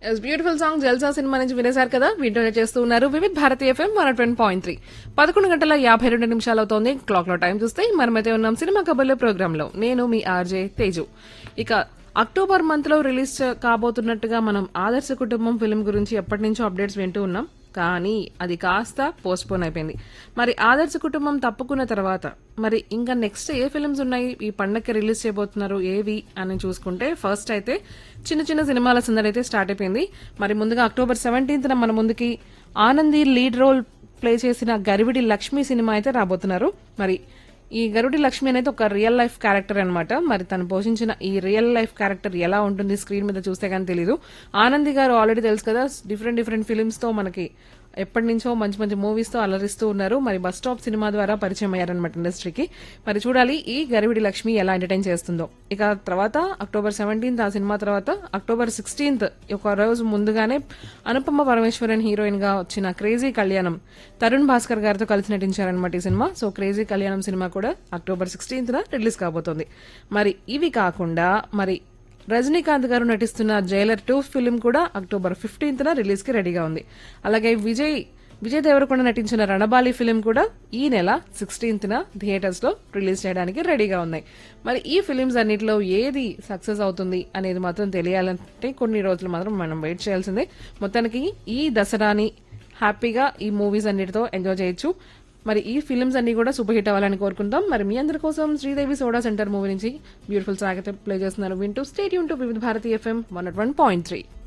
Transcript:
beautiful song జల్సా cinema నుంచి వినేశారు కదా వింటూనే చేస్తూ ఉన్నారు Vividh Bharati FM one twenty point three పదకొండు గంటల యాభై రెండు నిమిషాలు అవుతోంది క్లాక్ లో టైం చూస్తే మనమైతే ఉన్నాం సినిమా కబుర్ల ప్రోగ్రామ్ లో నేను మీ ఆర్జే తేజు ఇక అక్టోబర్ మంత్ లో రిలీజ్ కాబోతున్నట్టుగా మనం ఆదర్శ కుటుంబం ఫిల్మ్ గురించి ఎప్పటి నుంచో అప్డేట్స్ వింటూ ఉన్నాం కానీ అది కాస్త పోస్ట్ పోన్ అయిపోయింది మరి ఆదర్శ కుటుంబం తప్పుకున్న తర్వాత మరి ఇంకా నెక్స్ట్ ఏ ఫిల్మ్స్ ఉన్నాయి ఈ పండగకి రిలీజ్ చేయబోతున్నారు ఏవి అని చూసుకుంటే ఫస్ట్ అయితే చిన్న చిన్న సినిమాల సందడి అయితే స్టార్ట్ అయిపోయింది మరి ముందుగా అక్టోబర్ సెవెంటీన్త్ మన ముందుకి ఆనంది లీడ్ రోల్ ప్లే చేసిన గరివిడి లక్ష్మి సినిమా అయితే రాబోతున్నారు మరి ఈ గరుడి లక్ష్మి అనేది ఒక రియల్ లైఫ్ క్యారెక్టర్ అన్నమాట మరి తను పోషించిన ఈ రియల్ లైఫ్ క్యారెక్టర్ ఎలా ఉంటుంది స్క్రీన్ మీద చూస్తే కానీ తెలీదు ఆనంది గారు ఆల్రెడీ తెలుసు కదా డిఫరెంట్ డిఫరెంట్ ఫిలిమ్స్ తో మనకి ఎప్పటి నుంచో మంచి మంచి మూవీస్ తో అలరిస్తూ ఉన్నారు మరి బస్ స్టాప్ సినిమా ద్వారా పరిచయం అయ్యారనమాట ఇండస్ట్రీకి మరి చూడాలి ఈ గరివిడి లక్ష్మి ఎలా ఎంటర్టైన్ చేస్తుందో ఇక తర్వాత అక్టోబర్ సెవెంటీన్త్ ఆ సినిమా తర్వాత అక్టోబర్ సిక్స్టీన్త్ ఒక రోజు ముందుగానే అనుపమ పరమేశ్వరన్ హీరోయిన్ గా వచ్చిన క్రేజీ కళ్యాణం తరుణ్ భాస్కర్ గారితో కలిసి నటించారనమాట ఈ సినిమా సో క్రేజీ కళ్యాణం సినిమా కూడా అక్టోబర్ సిక్స్టీన్త్ రిలీజ్ కాబోతోంది మరి ఇవి కాకుండా మరి రజనీకాంత్ గారు నటిస్తున్న జైలర్ టూ ఫిలిం కూడా అక్టోబర్ ఫిఫ్టీన్త్ రిలీజ్ కి రెడీగా ఉంది అలాగే విజయ్ విజయ్ దేవరకొండ నటించిన రణబాలి ఫిలిం కూడా ఈ నెల సిక్స్టీన్త్ న థియేటర్స్ లో రిలీజ్ చేయడానికి రెడీగా ఉన్నాయి మరి ఈ ఫిలిమ్స్ అన్నిటిలో ఏది సక్సెస్ అవుతుంది అనేది మాత్రం తెలియాలంటే కొన్ని రోజులు మాత్రం మనం వెయిట్ చేయాల్సిందే మొత్తానికి ఈ దసరాని హ్యాపీగా ఈ మూవీస్ అన్నిటితో ఎంజాయ్ చేయొచ్చు మరి ఈ ఫిల్మ్స్ అన్ని కూడా సూపర్ హిట్ అవ్వాలని కోరుకుంటాం మరి మీ అందరి కోసం శ్రీదేవి సోడా సెంటర్ మూవీ నుంచి బ్యూటిఫుల్ సాగతే ప్లే చేస్తున్నారు వింటూ స్టేట్ యూన్ to Vividha Bharati FM one one point three